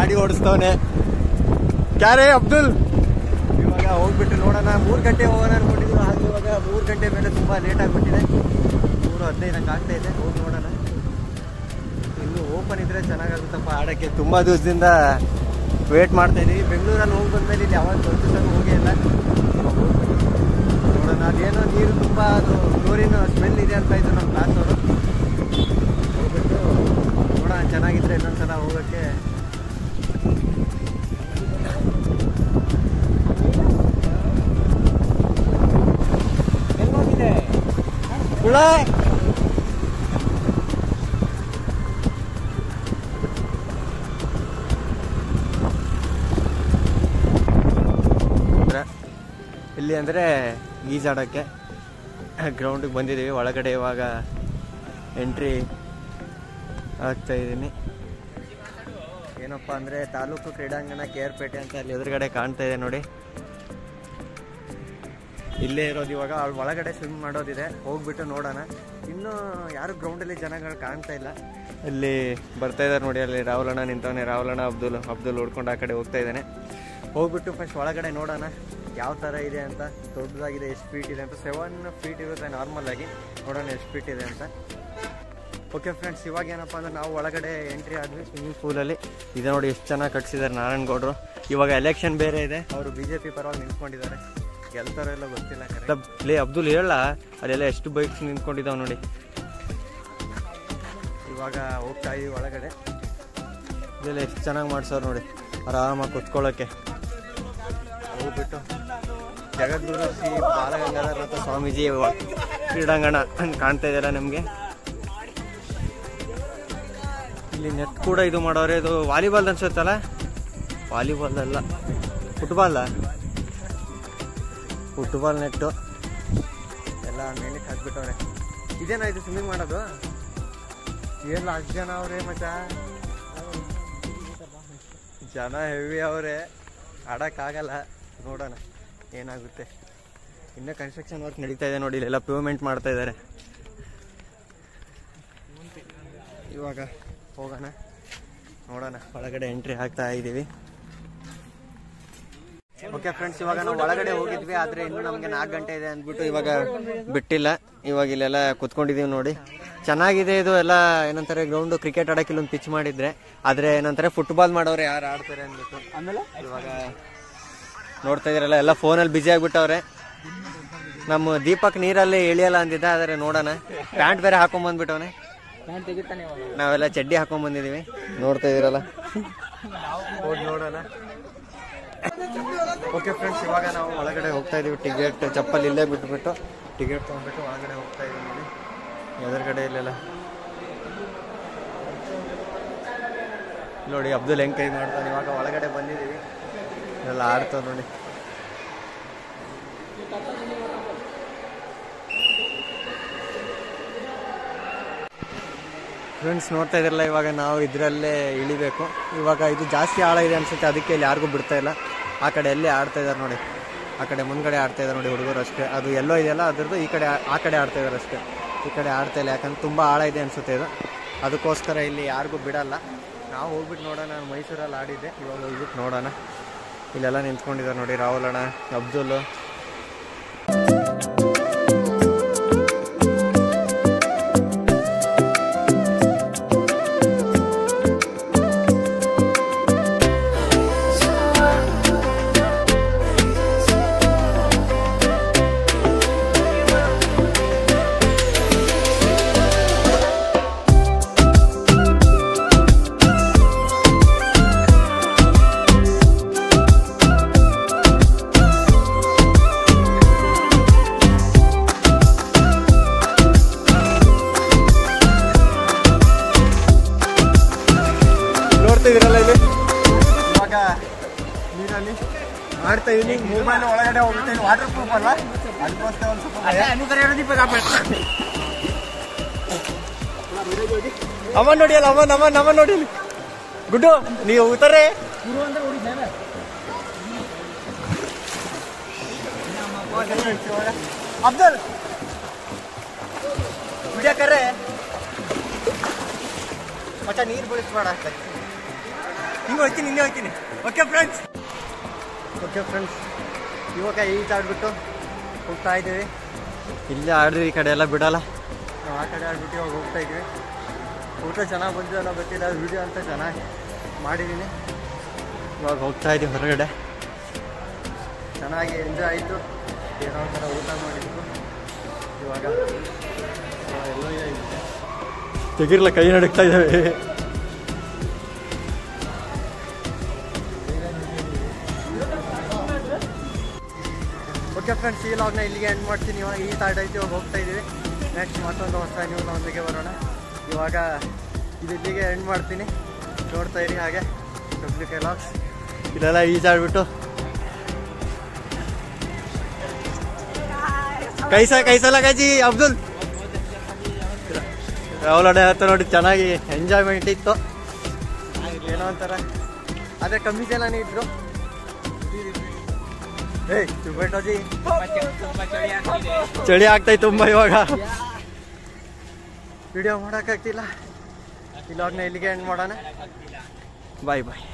ಗಾಡಿ ಓಡಿಸ್ತವನೆ ಕ್ಯಾರೇ ಅಬ್ದುಲ್ ಇವಾಗ ಹೋಗ್ಬಿಟ್ಟು ನೋಡೋಣ ಮೂರು ಗಂಟೆ ಹೋಗೋಣ ಅನ್ಕೊಂಡಿದ್ರು ಹಾಗೆ ಇವಾಗ ಮೂರು ಗಂಟೆ ಮೇಲೆ ತುಂಬ ಲೇಟ್ ಆಗಿಬಿಟ್ಟಿದೆ ಮೂರು ಹದಿನೈದು ಹಂಗೆ ಆಗ್ತಾ ಇದೆ ಹೋಗಿ ನೋಡೋಣ ಇನ್ನು ಓಪನ್ ಇದ್ರೆ ಚೆನ್ನಾಗಾಗುತ್ತಪ್ಪ ಆಡೋಕ್ಕೆ ತುಂಬ ದಿವಸದಿಂದ ವೇಟ್ ಮಾಡ್ತಾ ಇದೀವಿ ಬೆಂಗಳೂರಲ್ಲಿ ಹೋಗಿ ಬಂದ್ಮೇಲೆ ಇಲ್ಲಿ ಯಾವಾಗ ಒಂದು ಸಲ ಹೋಗೇ ಇಲ್ಲ ಇವಾಗ ಹೋಗ್ಬಿಟ್ಟು ನೋಡೋಣ ಅದೇನೋ ನೀರು ತುಂಬ ಅದು ಕ್ಲೋರಿನ್ ಸ್ಮೆಲ್ ಇದೆ ಅಂತ ಇದ್ರು ನಮ್ಮ ಕ್ಲಾಸ್ ಅವರು ಹೋಗ್ಬಿಟ್ಟು ನೋಡೋಣ ಚೆನ್ನಾಗಿದ್ರೆ ಇನ್ನೊಂದ್ಸಲ ಹೋಗೋಕ್ಕೆ ಕುಳ ಇಲ್ಲಿ ಅಂದರೆ ಈಜಾಡೋಕ್ಕೆ ಗ್ರೌಂಡಿಗೆ ಬಂದಿದ್ದೀವಿ ಒಳಗಡೆ ಇವಾಗ ಎಂಟ್ರಿ ಆಗ್ತಾ ಇದ್ದೀನಿ ಏನಪ್ಪ ಅಂದರೆ ತಾಲೂಕು ಕ್ರೀಡಾಂಗಣ ಕೇರ್ಪೇಟೆ ಅಂತ ಅಲ್ಲಿ ಎದುರುಗಡೆ ಕಾಣ್ತಾ ಇದೆ ನೋಡಿ ಇಲ್ಲೇ ಇರೋದು ಇವಾಗ ಅವ್ಳು ಒಳಗಡೆ ಸ್ವಿಮ್ ಮಾಡೋದಿದೆ ಹೋಗ್ಬಿಟ್ಟು ನೋಡೋಣ ಇನ್ನೂ ಯಾರು ಗ್ರೌಂಡಲ್ಲಿ ಜನಗಳು ಕಾಣ್ತಾ ಇಲ್ಲ ಅಲ್ಲಿ ಬರ್ತಾ ಇದ್ದಾರೆ ನೋಡಿ ಅಲ್ಲಿ ರಾಹುಲಣ್ಣ ನಿಂತವನೆ ರಾಹುಲಣ್ಣ ಅಬ್ದುಲ್ ಅಬ್ದುಲ್ ಹೊಡ್ಕೊಂಡು ಆ ಕಡೆ ಹೋಗ್ತಾ ಇದ್ದಾನೆ ಹೋಗ್ಬಿಟ್ಟು ಫಸ್ಟ್ ಒಳಗಡೆ ನೋಡೋಣ ಯಾವ ಥರ ಇದೆ ಅಂತ ದೊಡ್ಡದಾಗಿದೆ ಎಷ್ಟು ಫೀಟ್ ಇದೆ ಅಂತ ಸೆವೆನ್ ಫೀಟ್ ಇರುತ್ತೆ ನಾರ್ಮಲ್ ಆಗಿ ನೋಡೋಣ ಎಷ್ಟು ಫೀಟ್ ಇದೆ ಅಂತ ಓಕೆ ಫ್ರೆಂಡ್ಸ್ ಇವಾಗ ಏನಪ್ಪ ಅಂದ್ರೆ ನಾವು ಒಳಗಡೆ ಎಂಟ್ರಿ ಆದ್ವಿ ಸ್ವಿಮ್ಮಿಂಗ್ ಪೂಲಲ್ಲಿ ಇದೆ ನೋಡಿ ಎಷ್ಟು ಚೆನ್ನಾಗಿ ಕಟ್ಸಿದ್ದಾರೆ ನಾರಾಯಣಗೌಡರು ಇವಾಗ ಎಲೆಕ್ಷನ್ ಬೇರೆ ಇದೆ ಅವರು ಬಿ ಜೆ ಪಿ ಪರವಾಗಿ ನಿಂತ್ಕೊಂಡಿದ್ದಾರೆ ಗೆಲ್ತಾರೋ ಎಲ್ಲ ಗೊತ್ತಿಲ್ಲ ಕರೆಕ್ಟ್ ಪ್ಲೇ ಅಬ್ದುಲ್ ಹೇಳ ಅಲ್ಲೆಲ್ಲ ಎಷ್ಟು ಬೈಕ್ಸ್ ನಿಂತ್ಕೊಂಡಿದ್ದಾವೆ ನೋಡಿ ಇವಾಗ ಹೋಗ್ತಾ ಇದೀವಿ ಒಳಗಡೆ ಇದೆಲ್ಲ ಎಷ್ಟು ಚೆನ್ನಾಗಿ ಮಾಡ್ಸೋರು ನೋಡಿ ಆರಾಮಾಗಿ ಕುತ್ಕೊಳ್ಳೋಕ್ಕೆ ಹೋಗ್ಬಿಟ್ಟು ಜಗದ್ಗುರು ಶ್ರೀ ಬಾಲಗಂಗಾಧರ ರಥ ಸ್ವಾಮೀಜಿ ಕ್ರೀಡಾಂಗಣ ಕಾಣ್ತಾ ಇದೆಯಲ್ಲ ನಮಗೆ ಇಲ್ಲಿ ನೆಟ್ ಕೂಡ ಇದು ಮಾಡೋರೆ ಇದು ವಾಲಿಬಾಲ್ ಅನ್ಸುತ್ತಲ್ಲ ವಾಲಿಬಾಲ್ ಅಲ್ಲ ಫುಟ್ಬಾಲ್ ಫುಟ್ಬಾಲ್ ನೆಟ್ಟು ಎಲ್ಲ ಮೇಲಕ್ಕೆ ಹಾಕ್ಬಿಟ್ಟವ್ರೆ ಇದೇನಾ ಇದು ಸ್ವಿಮ್ಮಿಂಗ್ ಮಾಡೋದು ಏನು ಅಷ್ಟು ಜನ ಅವ್ರೆ ಮಚ್ಚ ಜನ ಹೆವಿ ಅವರೇ ಆಡೋಕ್ಕಾಗಲ್ಲ ನೋಡೋಣ ಏನಾಗುತ್ತೆ ಇನ್ನೂ ಕನ್ಸ್ಟ್ರಕ್ಷನ್ ವರ್ಕ್ ನಡೀತಾ ಇದೆ ನೋಡಿ ಇಲ್ಲೆಲ್ಲ ಪೇಮೆಂಟ್ ಮಾಡ್ತಾ ಇದ್ದಾರೆ ಇವಾಗ ಹೋಗೋಣ ನೋಡೋಣ ಒಳಗಡೆ ಎಂಟ್ರಿ ಆಗ್ತಾ ಇದ್ದೀವಿ ಓಕೆ ಫ್ರೆಂಡ್ಸ್ ಇವಾಗ ನಾವು ಒಳಗಡೆ ಹೋಗಿದ್ವಿ ಆದ್ರೆ ಇನ್ನು ನಮಗೆ ನಾಲ್ಕು ಗಂಟೆ ಇದೆ ಅಂದ್ಬಿಟ್ಟು ಇವಾಗ ಬಿಟ್ಟಿಲ್ಲ ಇವಾಗ ಇಲ್ಲೆಲ್ಲ ಕುತ್ಕೊಂಡಿದೀವಿ ನೋಡಿ ಚೆನ್ನಾಗಿದೆ ಇದು ಎಲ್ಲ ಏನಂತಾರೆ ಗ್ರೌಂಡ್ ಕ್ರಿಕೆಟ್ ಆಡಕ್ಕೆ ಇಲ್ಲೊಂದು ಪಿಚ್ ಮಾಡಿದ್ರೆ ಆದ್ರೆ ಏನಂತಾರೆ ಫುಟ್ಬಾಲ್ ಮಾಡೋರು ಯಾರು ಆಡ್ತಾರೆ ಅಂದ್ಬಿಟ್ಟು ಆಮೇಲೆ ಇವಾಗ ನೋಡ್ತಾ ಇದ್ರಲ್ಲ ಎಲ್ಲ ಫೋನಲ್ಲಿ ಬಿಜಿ ಆಗ್ಬಿಟ್ಟವ್ರೆ ನಮ್ಮ ದೀಪಕ್ ನೀರಲ್ಲಿ ಇಳಿಯಲ್ಲ ಅಂದಿದ್ದ ಆದ್ರೆ ನೋಡೋಣ ಪ್ಯಾಂಟ್ ಬೇರೆ ಹಾಕೊಂಡ್ ಬಂದ್ಬಿಟ್ಟವನೆ ನಾವೆಲ್ಲ ಚಡ್ಡಿ ಹಾಕೊಂಡ್ ಬಂದಿದೀವಿ ನೋಡ್ತಾ ಇದೀರಲ್ಲ ಹೋಗಿ ನೋಡೋಣ ಓಕೆ ಫ್ರೆಂಡ್ಸ್ ಇವಾಗ ನಾವು ಒಳಗಡೆ ಹೋಗ್ತಾ ಇದೀವಿ ಟಿಕೆಟ್ ಚಪ್ಪಲ್ ಇಲ್ಲೇ ಬಿಟ್ಬಿಟ್ಟು ಟಿಕೆಟ್ ತೊಗೊಂಡ್ಬಿಟ್ಟು ಒಳಗಡೆ ಹೋಗ್ತಾ ಇದೀವಿ ನೋಡಿ ಎದುರುಗಡೆ ಇಲ್ಲೆಲ್ಲ ನೋಡಿ ಅಬ್ದುಲ್ ಹೆಂಗ್ ಕೈ ಮಾಡ್ತಾನೆ ಇವಾಗ ಒಳಗಡೆ ಬಂದಿದ್ದೀವಿ ಎಲ್ಲ ಆಡ್ತಾವ ನೋಡಿ ಫ್ರೆಂಡ್ಸ್ ನೋಡ್ತಾ ಇದ್ರಲ್ಲ ಇವಾಗ ನಾವು ಇದರಲ್ಲೇ ಇಳಿಬೇಕು ಇವಾಗ ಇದು ಜಾಸ್ತಿ ಆಳ ಇದೆ ಅನ್ಸುತ್ತೆ ಅದಕ್ಕೆ ಇಲ್ಲಿ ಯಾರಿಗೂ ಬಿಡ್ತಾ ಇಲ್ಲ ಆ ಕಡೆ ಎಲ್ಲೇ ಆಡ್ತಾ ಇದ್ದಾರೆ ನೋಡಿ ಆ ಕಡೆ ಮುಂದ್ಗಡೆ ಆಡ್ತಾ ಇದ್ದಾರೆ ನೋಡಿ ಹುಡುಗರು ಅಷ್ಟೇ ಅದು ಎಲ್ಲೋ ಇದೆಯಲ್ಲ ಅದ್ರದ್ದು ಈ ಕಡೆ ಆ ಕಡೆ ಆಡ್ತಾ ಇದ್ದಾರೆ ಅಷ್ಟೇ ಈ ಕಡೆ ಆಡ್ತಾ ಇಲ್ಲ ಯಾಕಂದ್ರೆ ತುಂಬ ಆಳ ಇದೆ ಅನ್ಸುತ್ತೆ ಇದು ಅದಕ್ಕೋಸ್ಕರ ಇಲ್ಲಿ ಯಾರಿಗೂ ಬಿಡಲ್ಲ ನಾವು ಹೋಗ್ಬಿಟ್ಟು ನೋಡೋಣ ನಾನು ಮೈಸೂರಲ್ಲಿ ಆಡಿದ್ದೆ ಇವಾಗ ಹೋಗ್ಬಿಟ್ಟು ನೋಡೋಣ ಇಲ್ಲೆಲ್ಲ ನಿಂತ್ಕೊಂಡಿದ್ದಾರೆ ನೋಡಿ ರಾಹುಲ್ ಅಣ್ಣ ಅಬ್ದುಲ್ ನೋಡ್ತಾ ಇದೀರಲ್ಲ ಇಲ್ಲಿ ಇವಾಗ ನೀರಲ್ಲಿ ಮಾಡ್ತಾ ಇದೀನಿ ಮೊಬೈಲ್ ಒಳಗಡೆ ಹೋಗುತ್ತೆ ವಾಟರ್ ಪ್ರೂಫ್ ಅಲ್ಲ ಅದಕ್ಕೋಸ್ಕರ ಒಂದು ಸ್ವಲ್ಪ ಭಯ. ಅಮ್ಮ ನೋಡಿ ಅಲ್ಲ ಅಮ್ಮ ನಮ್ಮ ನಮ್ಮ ನೋಡಿ ಇಲ್ಲಿ. ಗುಡ್ಡು ನೀವು ಉತ್ತಾರೆ ಅಬ್ದುಲ್ ವಿಡಿಯೋ ಕರೆ ಮಚ್ಚ ನೀರು ಬಳಸ್ಬೇಡ ಹಿಂಗೆ ಹೋಗ್ತೀನಿ ಹಿಂಗೆ ಹೋಗ್ತೀನಿ ಓಕೆ ಫ್ರೆಂಡ್ಸ್ ಓಕೆ ಫ್ರೆಂಡ್ಸ್ ಇವಾಗ ಈಜ್ ಆಡ್ಬಿಟ್ಟು ಹೋಗ್ತಾ ಇದ್ದೀವಿ ಇಲ್ಲೇ ಆಡ್ರಿ ಈ ಕಡೆ ಎಲ್ಲ ಬಿಡಲ್ಲ ನಾವು ಆ ಕಡೆ ಆಡ್ಬಿಟ್ಟು ಇವಾಗ ಹೋಗ್ತಾ ಇದ್ದೀವಿ ಊಟ ಚೆನ್ನಾಗಿ ಬಂದಿದೆ ಅನ್ನೋ ಗೊತ್ತಿಲ್ಲ ವಿಡಿಯೋ ಅಂತ ಚೆನ್ನಾಗಿ ಮಾಡಿದ್ದೀನಿ ಇವಾಗ ಹೋಗ್ತಾ ಇದ್ದೀವಿ ಹೊರಗಡೆ ಚೆನ್ನಾಗಿ ಎಂಜಾಯ್ ಆಯಿತು ಏನೋ ಒಂಥರ ಊಟ ಮಾಡಿದ್ದು ಇವಾಗ ಎಲ್ಲೋ ತೆಗಿರ್ಲ ಕೈ ನಡುಕ್ತಾ ಇದ್ದಾವೆ ಓಕೆ ಫ್ರೆಂಡ್ಸ್ ಈ ಲಾಗ್ನ ಇಲ್ಲಿಗೆ ಎಂಡ್ ಮಾಡ್ತೀನಿ ಇವಾಗ ಈ ತಾಡ್ ಐತಿ ಇವಾಗ ಹೋಗ್ತಾ ಇದೀವಿ ನೆಕ್ಸ್ಟ್ ಮತ್ತೊಂದು ಹೊಸ ನ್ಯೂನೊಂದಿಗೆ ಬರೋಣ ಇವಾಗ ಇದು ಇಲ್ಲಿಗೆ ಎಂಡ್ ಮಾಡ್ತೀನಿ ನೋಡ್ತಾ ಇರಿ ಹಾಗೆ ಡಬ್ಲ್ಯೂ ಲಾಗ್ಸ್ ಇಲ್ಲೆಲ್ಲ ಈಜಾಡ್ಬಿಟ್ಟು ಕೈಸ ಕೈಸಲ್ಲ ಗಜಿ ಅಬ್ದುಲ್ ಅವಳಡೆ ಹತ್ತು ನೋಡಿ ಚೆನ್ನಾಗಿ ಎಂಜಾಯ್ಮೆಂಟ್ ಇತ್ತು ಏನೋ ಒಂಥರ ಆದರೆ ಕಮ್ಮಿ ಜನನೇ ಇದ್ರು ಏಯ್ ಚುಬೇಟೋಜಿ ಚಳಿ ಆಗ್ತೈತೆ ತುಂಬ ಇವಾಗ ವಿಡಿಯೋ ಮಾಡೋಕ್ಕಾಗ್ತಿಲ್ಲ ಈ ಲಾಗ್ನ ಇಲ್ಲಿಗೆ ಎಂಡ್ ಮಾಡೋಣ ಬಾಯ್ ಬಾಯ್